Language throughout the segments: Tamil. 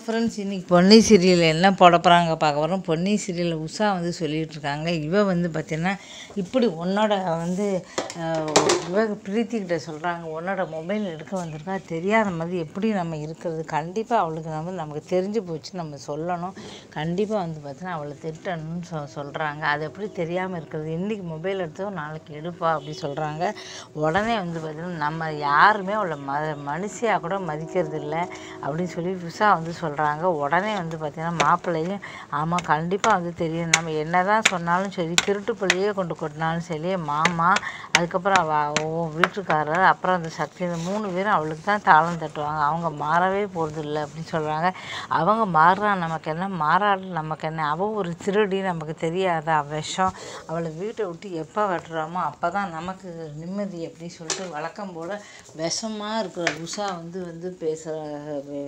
ஃப்ரெண்ட்ஸ் இன்றைக்கி பொன்னி சீரியல் என்ன போட போகிறாங்க பார்க்க போகிறோம் பொன்னி சீரியலில் உஷா வந்து சொல்லிகிட்டு இருக்காங்க இவ வந்து பார்த்தீங்கன்னா இப்படி உன்னோட வந்து அஹ், இவ பிரீத்திக்கிட்ட சொல்கிறாங்க உன்னோட மொபைல் எடுக்க வந்திருக்கா தெரியாத மாதிரி எப்படி நம்ம இருக்கிறது கண்டிப்பாக அவளுக்கு நம்ம நமக்கு தெரிஞ்சு போச்சு நம்ம சொல்லணும் கண்டிப்பாக வந்து பார்த்தீங்கன்னா அவளை திட்டணும்னு சொ சொல்கிறாங்க அது எப்படி தெரியாமல் இருக்கிறது இன்றைக்கி மொபைல் எடுத்தோ நாளைக்கு எடுப்பா அப்படி சொல்கிறாங்க உடனே வந்து பார்த்தீங்கன்னா நம்ம யாருமே அவளை ம மனுஷியாக கூட மதிக்கிறது இல்லை அப்படின்னு சொல்லி உஷா வந்து சொல்கிறாங்க உடனே வந்து பார்த்திங்கன்னா மாப்பிள்ளையும் ஆமாம் கண்டிப்பாக வந்து தெரியும் நம்ம என்ன தான் சொன்னாலும் சரி திருட்டு பள்ளியே கொண்டு கொட்டினாலும் சரி மாமா அதுக்கப்புறம் அவள் உன் வீட்டுக்காரர் அப்புறம் அந்த சக்தி இந்த மூணு பேரும் அவளுக்கு தான் தாளம் தட்டுவாங்க அவங்க மாறவே போகிறது இல்லை அப்படின்னு சொல்கிறாங்க அவங்க மாறுறா நமக்கு என்ன மாறாடு நமக்கு என்ன அவள் ஒரு திருடி நமக்கு தெரியாதா விஷம் அவளை வீட்டை விட்டு எப்போ வெட்டுறாமோ அப்போ தான் நமக்கு நிம்மதி அப்படின்னு சொல்லிட்டு வழக்கம் போல் விஷமாக இருக்கிற உஷா வந்து வந்து பேசுகிற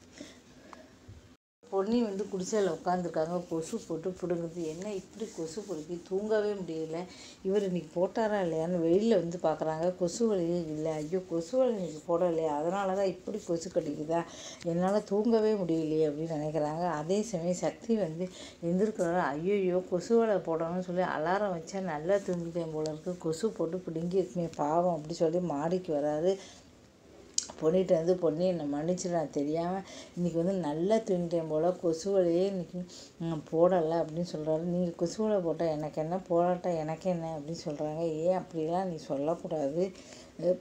பொன்னி வந்து குடிசையில் உட்காந்துருக்காங்க கொசு போட்டு பிடுங்குது என்ன இப்படி கொசு பிடிக்கி தூங்கவே முடியல இவர் இன்னைக்கு போட்டாரா இல்லையான்னு வெளியில் வந்து பார்க்குறாங்க கொசு வலியே இல்லை ஐயோ கொசு வலி இன்னைக்கு போடலையா அதனால தான் இப்படி கொசு கடிக்குதா என்னால் தூங்கவே முடியலையே அப்படின்னு நினைக்கிறாங்க அதே சமயம் சக்தி வந்து எந்திருக்கிறாரு ஐயோ கொசு வலை போடணும்னு சொல்லி அலாரம் வச்சா நல்லா தூங்கிட்டேன் போல இருக்கு கொசு போட்டு பிடுங்கி இருக்குமே பாவம் அப்படி சொல்லி மாடிக்கு வராரு பொண்ணிட்ட வந்து பொண்ணு என்னை மன்னிச்சிடு நான் தெரியாமல் இன்றைக்கி வந்து நல்லா தூங்கிட்டேன் போல் கொசு வலையே இன்றைக்கி போடலை அப்படின்னு சொல்கிறாரு நீங்கள் கொசு வலை போட்டால் எனக்கு என்ன போடாட்டா எனக்கு என்ன அப்படின்னு சொல்கிறாங்க ஏன் அப்படிலாம் நீ சொல்லக்கூடாது அஹ்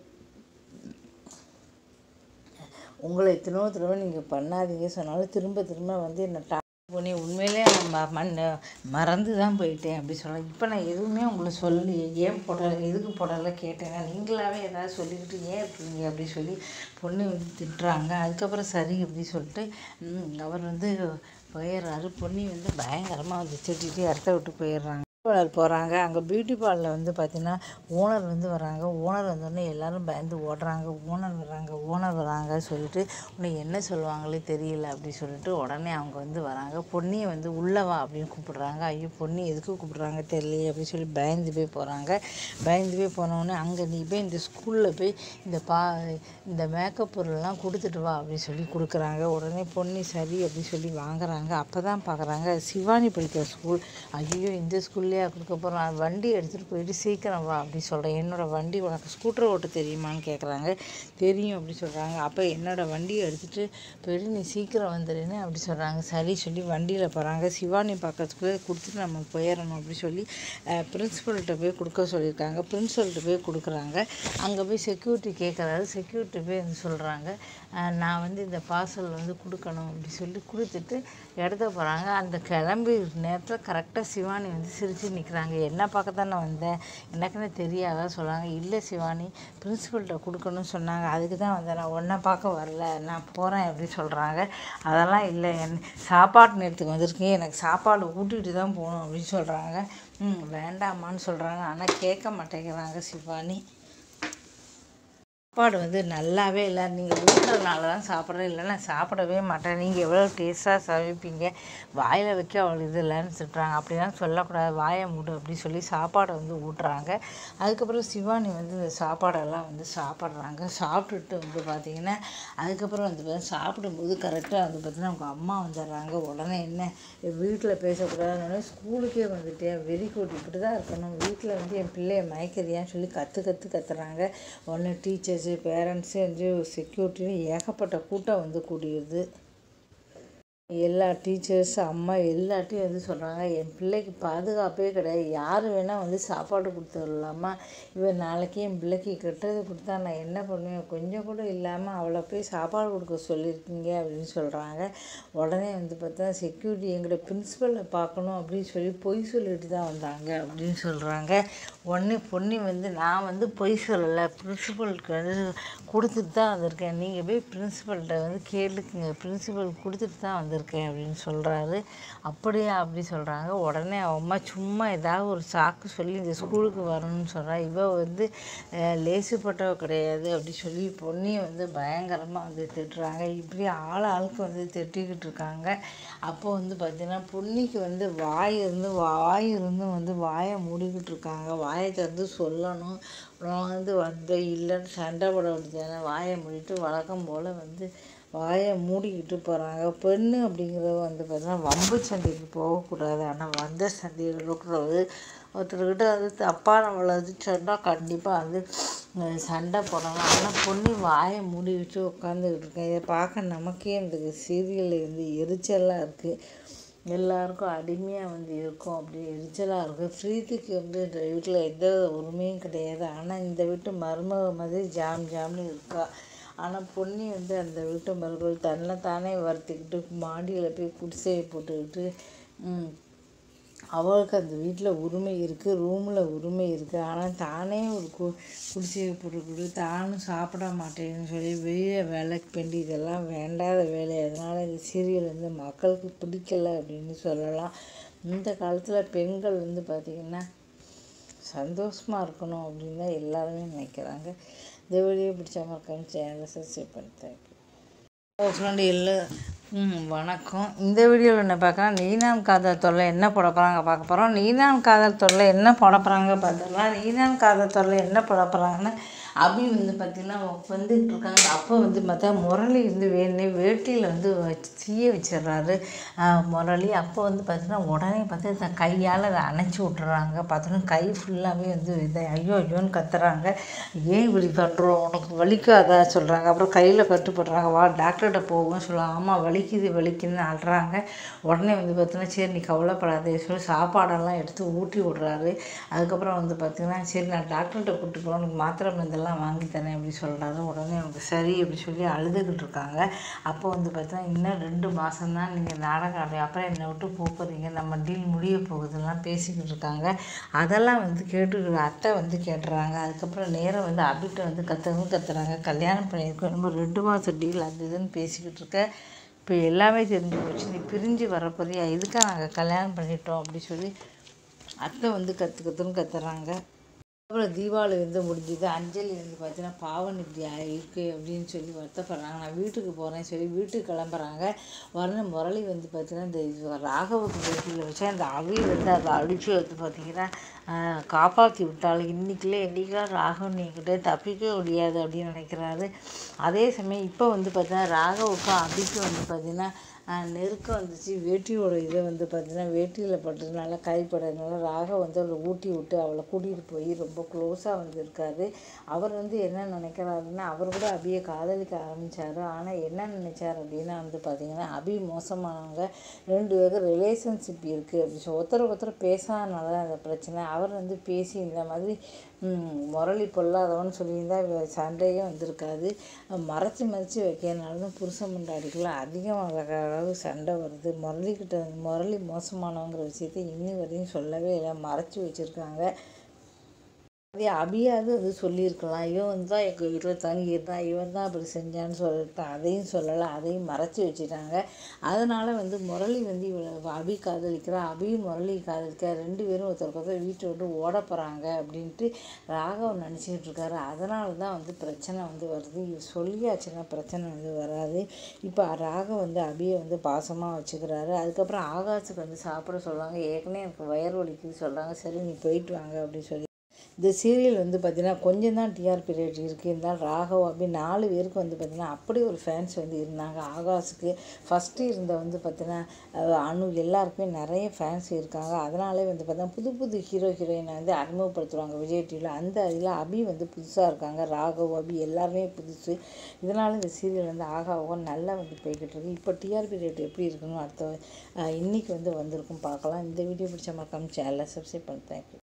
உங்களை எத்தனோ தடவை நீங்கள் பண்ணாதீங்க சொன்னாலும் திரும்ப திரும்ப வந்து என்னை டா பொண்ணி உண்மையிலே நான் ம மண் மறந்து தான் போயிட்டேன் அப்படி சொல்கிறேன் இப்போ நான் எதுவுமே உங்களுக்கு சொல்லலையே ஏன் போடலை எதுக்கு போடலை கேட்டேன் நீங்களாவே ஏதாவது சொல்லிக்கிட்டு ஏன் இருக்கீங்க அப்படி சொல்லி பொண்ணு வந்து திட்டுறாங்க அதுக்கப்புறம் சரி அப்படி சொல்லிட்டு ம், அவர் வந்து போயிடுறாரு பொண்ணி வந்து பயங்கரமாக வந்து திட்டிட்டு இடத்த விட்டு போயிடுறாங்க பார்லர் போகிறாங்க அங்கே பியூட்டி பார்லரில் வந்து பார்த்தீங்கன்னா ஓனர் வந்து வராங்க ஓனர் வந்தோடனே எல்லாரும் பயந்து ஓடுறாங்க ஓனர் வராங்க ஓனர் வராங்க சொல்லிட்டு உனக்கு என்ன சொல்லுவாங்களே தெரியல அப்படி சொல்லிட்டு உடனே அவங்க வந்து வராங்க பொன்னியை வந்து உள்ளே வா அப்படின்னு கூப்பிடுறாங்க ஐயோ பொன்னி எதுக்கு கூப்பிடுறாங்க தெரியலையே அப்படின்னு சொல்லி பயந்து போய் போகிறாங்க பயந்து போய் போனோடனே அங்கே நீ போய் இந்த ஸ்கூலில் போய் இந்த பா இந்த மேக்கப் பொருள்லாம் கொடுத்துட்டு வா அப்படின்னு சொல்லி கொடுக்குறாங்க உடனே பொன்னி சரி அப்படி சொல்லி வாங்குறாங்க அப்போ தான் பார்க்குறாங்க சிவானி படிக்கிற ஸ்கூல் ஐயோ இந்த ஸ்கூல்லையா கொடுக்க போகிறோம் வண்டி எடுத்துகிட்டு போயிட்டு சீக்கிரம் வா அப்படி சொல்கிறேன் என்னோடய வண்டி உனக்கு ஸ்கூட்டர் ஓட்ட தெரியுமான்னு கேட்குறாங்க தெரியும் அப்படி சொல்கிறாங்க அப்போ என்னோடய வண்டியை எடுத்துகிட்டு போயிட்டு நீ சீக்கிரம் வந்துடுன்னு அப்படி சொல்கிறாங்க சரி சொல்லி வண்டியில் போகிறாங்க சிவானி பார்க்கறதுக்குள்ளே கொடுத்துட்டு நம்ம போயிடணும் அப்படி சொல்லி பிரின்ஸிபல்கிட்ட போய் கொடுக்க சொல்லியிருக்காங்க பிரின்ஸிபல்கிட்ட போய் கொடுக்குறாங்க அங்கே போய் செக்யூரிட்டி கேட்குறாரு செக்யூரிட்டி போய் வந்து சொல்கிறாங்க நான் வந்து இந்த பார்சல் வந்து கொடுக்கணும் அப்படி சொல்லி கொடுத்துட்டு எடுக்க போகிறாங்க அந்த கிளம்பி நேரத்தில் கரெக்டாக சிவானி வந்து சிரித்து நிற்கிறாங்க என்ன பார்க்க தானே வந்தேன் எனக்குன்னு தெரியாதா சொல்கிறாங்க இல்லை சிவானி பிரின்ஸிபல்கிட்ட கொடுக்கணும்னு சொன்னாங்க அதுக்கு தான் வந்தேன் நான் ஒன்றை பார்க்க வரல நான் போகிறேன் அப்படி சொல்கிறாங்க அதெல்லாம் இல்லை என் சாப்பாட்டு நேரத்துக்கு வந்திருக்கேன் எனக்கு சாப்பாடு ஊட்டிட்டு தான் போகணும் அப்படின்னு சொல்கிறாங்க ம் வேண்டாமான்னு சொல்கிறாங்க ஆனால் கேட்க மாட்டேங்கிறாங்க சிவானி சாப்பாடு வந்து நல்லாவே இல்லை நீங்கள் ஊட்டுறதுனால தான் சாப்பிட்றேன் இல்லைன்னா சாப்பிடவே மாட்டேன் நீங்கள் எவ்வளோ டேஸ்ட்டாக சமைப்பீங்க வாயில் வைக்க அவ்வளோ இது இல்லைன்னு திட்டுறாங்க அப்படிலாம் சொல்லக்கூடாது வாயை மூடு அப்படி சொல்லி சாப்பாடை வந்து ஊட்டுறாங்க அதுக்கப்புறம் சிவானி வந்து இந்த சாப்பாடெல்லாம் வந்து சாப்பிட்றாங்க சாப்பிட்டுட்டு வந்து பார்த்திங்கன்னா அதுக்கப்புறம் வந்து பார்த்தா சாப்பிடும்போது கரெக்டாக வந்து பார்த்தீங்கன்னா அவங்க அம்மா வந்துடுறாங்க உடனே என்ன வீட்டில் பேசக்கூடாதுன்னு ஸ்கூலுக்கே வந்துட்டேன் வெரி குட் இப்படி தான் இருக்கணும் வீட்டில் வந்து என் பிள்ளைய மயக்கிறியான்னு சொல்லி கற்று கற்று கத்துறாங்க உடனே டீச்சர்ஸு பேரண்ட்ஸு வந்து செக்யூரிட்டின்னு ஏகப்பட்ட கூட்டம் வந்து கூடிடுது எல்லா டீச்சர்ஸ் அம்மா எல்லாத்தையும் வந்து சொல்கிறாங்க என் பிள்ளைக்கு பாதுகாப்பே கிடையாது யார் வேணால் வந்து சாப்பாடு கொடுத்துடலாமா இவன் நாளைக்கு என் பிள்ளைக்கு கெட்டது கொடுத்தா நான் என்ன பண்ணுவேன் கொஞ்சம் கூட இல்லாமல் அவளை போய் சாப்பாடு கொடுக்க சொல்லியிருக்கீங்க அப்படின்னு சொல்கிறாங்க உடனே வந்து பார்த்தா செக்யூரிட்டி எங்களோட பிரின்ஸிபலை பார்க்கணும் அப்படின்னு சொல்லி பொய் சொல்லிட்டு தான் வந்தாங்க அப்படின்னு சொல்கிறாங்க உடனே பொண்ணு வந்து நான் வந்து பொய் சொல்லலை பிரின்ஸிபலுக்கு வந்து கொடுத்துட்டு தான் வந்திருக்கேன் நீங்கள் போய் பிரின்ஸிபல்கிட்ட வந்து கேளுக்குங்க பிரின்ஸிபல் கொடுத்துட்டு தான் வந்திருக்கேன் அப்படின்னு சொல்கிறாரு அப்படியா அப்படி சொல்கிறாங்க உடனே அவன் அம்மா சும்மா ஏதாவது ஒரு சாக்கு சொல்லி இந்த ஸ்கூலுக்கு வரணும்னு சொல்கிறா இவ வந்து அஹ், லேசுப்பட்டவ கிடையாது அப்படி சொல்லி பொண்ணியை வந்து பயங்கரமாக வந்து திட்டுறாங்க இப்படி ஆள் ஆளுக்கு வந்து திட்டிக்கிட்டு இருக்காங்க அப்போ வந்து பார்த்தீங்கன்னா பொன்னிக்கு வந்து வாய் இருந்து வாய் இருந்தும் வந்து வாயை மூடிக்கிட்டு இருக்காங்க வாயை திறந்து சொல்லணும் நான் வந்து வந்தேன் இல்லைன்னு சண்டை போட வேண்டியதானே வாயை மூடிட்டு வழக்கம் போல் வந்து வாயை மூடிக்கிட்டு போகிறாங்க பெண்ணு அப்படிங்கிறது வந்து பார்த்தீங்கன்னா வம்பு சண்டைக்கு போகக்கூடாது ஆனால் வந்த சண்டையில் இருக்கிறது ஒருத்தர்கிட்ட வந்து தப்பான வளர்த்து சொன்னால் கண்டிப்பாக வந்து அஹ், சண்டை போடலாம் ஆனால் பொண்ணு வாயை மூடி வச்சு உட்காந்துக்கிட்டு இருக்கேன் இதை பார்க்க நமக்கே இந்த சீரியலில் வந்து எரிச்சலாக இருக்குது எல்லாருக்கும் அடிமையாக வந்து இருக்கும் அப்படி எரிச்சலாக இருக்குது ஃப்ரீத்துக்கு வந்து இந்த வீட்டில் எந்த உரிமையும் கிடையாது ஆனால் இந்த வீட்டு மருமக மாதிரி ஜாம் ஜாம்னு இருக்கா ஆனால் பொன்னி வந்து அந்த வீட்டு மருமகள் தன்னை தானே வருத்திக்கிட்டு மாடியில் போய் குடிசையை போட்டுக்கிட்டு ம், அவளுக்கு அந்த வீட்டில் உரிமை இருக்குது ரூமில் உரிமை இருக்குது ஆனால் தானே ஒரு கு குடிசையை போட்டுக்கிட்டு தானும் சாப்பிட மாட்டேன்னு சொல்லி வெளியே வேலைக்கு பெண்டி இதெல்லாம் வேண்டாத வேலை அதனால் இந்த சீரியல் வந்து மக்களுக்கு பிடிக்கல அப்படின்னு சொல்லலாம் இந்த காலத்தில் பெண்கள் வந்து பார்த்திங்கன்னா சந்தோஷமாக இருக்கணும் அப்படின்னு தான் எல்லாருமே நினைக்கிறாங்க இந்த வீடியோ பிடிச்ச மறக்காம சேனலை சப்ஸ்கிரைப் பண்ணி தேங்க்யூ ஃப்ரெண்டு இல்லை ம் வணக்கம் இந்த வீடியோவில் என்ன பார்க்கலாம் நீனான் காதல் தொல்லை என்ன போட போகிறாங்க பார்க்க போகிறோம் நீனான் காதல் தொல்லை என்ன போட போகிறாங்க பார்த்துக்கலாம் நீனான் காதல் தொல்லை என்ன போட போகிறாங்கன்னா அபி வந்து பார்த்திங்கன்னா வந்துட்டு இருக்காங்க அப்போ வந்து பார்த்தா முரளி வந்து வேணே வேட்டியில் வந்து வச்சு தீய வச்சிடுறாரு ஆஹ் முரளி அப்போ வந்து பார்த்தீங்கன்னா உடனே பார்த்து தன் கையால் அதை அணைச்சி விட்டுறாங்க பார்த்தோன்னா கை ஃபுல்லாகவே வந்து இதை ஐயோ ஐயோன்னு கத்துறாங்க ஏன் இப்படி பண்ணுறோம் உனக்கு வலிக்காதா சொல்கிறாங்க அப்புறம் கையில் கட்டுப்படுறாங்க வா டாக்டர்கிட்ட போகும் சொல்லுவாங்க ஆமாம் வலிக்குது வலிக்குதுன்னு அழுறாங்க உடனே வந்து பார்த்தீங்கன்னா சரி நீ கவலைப்படாதே சொல்லி சாப்பாடெல்லாம் எடுத்து ஊட்டி விடுறாரு அதுக்கப்புறம் வந்து பார்த்தீங்கன்னா சரி நான் டாக்டர்கிட்ட கூப்பிட்டு போகிறேன் உனக்கு மாத்திரை மருந்தெல்லாம் வாங்கி தரேன் அப்படி சொல்கிறாரு உடனே அவங்க சரி அப்படி சொல்லி அழுதுகிட்டு இருக்காங்க அப்போ வந்து பார்த்தீங்கன்னா இன்னும் ரெண்டு மாதம்தான் நீங்கள் நாடகம் ஆடுறீங்க அப்புறம் என்னை விட்டு போகிறீங்க நம்ம டீல் முடிய போகுதுலாம் பேசிக்கிட்டு இருக்காங்க அதெல்லாம் வந்து கேட்டு அத்தை வந்து கேட்டுறாங்க அதுக்கப்புறம் நேரம் வந்து அபிட்ட வந்து கத்தவும் கத்துறாங்க கல்யாணம் பண்ணியிருக்கோம் நம்ம ரெண்டு மாதம் டீல் அது இதுன்னு பேசிக்கிட்டு இருக்க இப்போ எல்லாமே தெரிஞ்சு போச்சு நீ பிரிஞ்சு வரப்போறியா இதுக்காக நாங்கள் கல்யாணம் பண்ணிட்டோம் அப்படி சொல்லி அத்தை வந்து கற்று கற்றுன்னு கத்துறாங்க அப்புறம் தீபாவளி வந்து முடிஞ்சுது அஞ்சலி வந்து பார்த்தீங்கன்னா பாவன் இப்படி ஆயிருக்கு அப்படின்னு சொல்லி வருத்தப்படுறாங்க நான் வீட்டுக்கு போகிறேன்னு சொல்லி வீட்டுக்கு கிளம்புறாங்க உடனே முரளி வந்து பார்த்தீங்கன்னா இந்த இது ராகவுக்கு வீட்டில் வச்சு அந்த அவி வந்து அதை அடித்து வந்து பார்த்தீங்கன்னா ஆஹ், காப்பாற்றி விட்டாள் இன்றைக்கிலே என்றைக்கெல்லாம் ராகவன் என்கிட்ட தப்பிக்கவே முடியாது அப்படின்னு நினைக்கிறாரு அதே சமயம் இப்போ வந்து பார்த்தீங்கன்னா ராகவுக்கும் அபிக்கும் வந்து பார்த்தீங்கன்னா ஆஹ், நெருக்கம் வந்துச்சு வேட்டியோட இதை வந்து பார்த்தீங்கன்னா வேட்டியில் பட்டதுனால கைப்பட்டதுனால ராகவ் வந்து அவளை ஊட்டி விட்டு அவளை கூட்டிகிட்டு போய் ரொம்ப க்ளோஸாக வந்து இருக்காரு அவர் வந்து என்ன நினைக்கிறாருன்னா அவர் கூட அபியை காதலிக்க ஆரம்பித்தார் ஆனால் என்ன நினைச்சார் அப்படின்னா வந்து பார்த்தீங்கன்னா அபி மோசமானவங்க ரெண்டு பேரும் ரிலேஷன்ஷிப் இருக்குது அப்படி சொல்லி ஒருத்தருக்கு ஒருத்தர் பேசாதனால தான் அந்த பிரச்சனை அவர் வந்து பேசி இந்த மாதிரி ம், முரளி பொல்லாதவன்னு சொல்லியிருந்தா இவ சண்டையே வந்திருக்காது மறைச்சி மறைச்சி வைக்கிறனால தான் புருஷன் முண்டாடிக்கெல்லாம் அதிகமாக அளவு சண்டை வருது முரளிக்கிட்ட முரளி மோசமானவங்கிற விஷயத்தை இன்னி வரையும் சொல்லவே இல்லை மறைச்சி வச்சுருக்காங்க அதே அபியாவது வந்து சொல்லியிருக்கலாம் இவன் வந்து தான் எங்கள் வீட்டில் தங்கியிருந்தான் இவன் தான் அப்படி செஞ்சான்னு சொல்லிட்டு அதையும் சொல்லலை அதையும் மறைச்சி வச்சுட்டாங்க அதனால் வந்து முரளி வந்து இவளை அபி காதலிக்கிறா அபியும் முரளி காதலிக்கிறா ரெண்டு பேரும் ஒருத்தருக்கு ஒருத்தர் வீட்டை விட்டு ஓட போகிறாங்க அப்படின்ட்டு ராகவன் நினச்சிக்கிட்டு இருக்காரு அதனால தான் வந்து பிரச்சனை வந்து வருது இவர் சொல்லியாச்சுன்னா பிரச்சனை வந்து வராது இப்போ ராகவ் வந்து அபியை வந்து பாசமாக வச்சுக்கிறாரு அதுக்கப்புறம் ஆகாஷுக்கு வந்து சாப்பிட சொல்லுவாங்க ஏற்கனவே எனக்கு வயிறு வலிக்குது சொல்கிறாங்க சரி நீ போயிட்டு வாங்க அப்படின்னு சொல்லி இந்த சீரியல் வந்து பார்த்தீங்கன்னா கொஞ்சம் தான் டிஆர்பி ரேட் இருக்குது இருந்தாலும் ராகவ் அப்படி நாலு பேருக்கு வந்து பார்த்தீங்கன்னா அப்படி ஒரு ஃபேன்ஸ் வந்து இருந்தாங்க ஆகாஷுக்கு ஃபஸ்ட்டு இருந்த வந்து பார்த்தீங்கன்னா அஹ், அனு எல்லாருக்குமே நிறைய ஃபேன்ஸ் இருக்காங்க அதனாலே வந்து பார்த்தீங்கன்னா புது புது ஹீரோ ஹீரோயினை வந்து அறிமுகப்படுத்துவாங்க விஜய் டிவியில் அந்த இதில் அபி வந்து புதுசாக இருக்காங்க ராகவ் அபி எல்லாருமே புதுசு இதனால் இந்த சீரியல் வந்து ஆகாவும் நல்லா வந்து போய்கிட்டு இருக்கு இப்போ டிஆர்பி ரேட் எப்படி இருக்குன்னு அடுத்த அஹ், இன்னைக்கு வந்து வந்திருக்கும் பார்க்கலாம் இந்த வீடியோ பிடிச்ச மறக்காம சேனலை சப்ஸ்கிரைப் பண்ணி தேங்க்யூ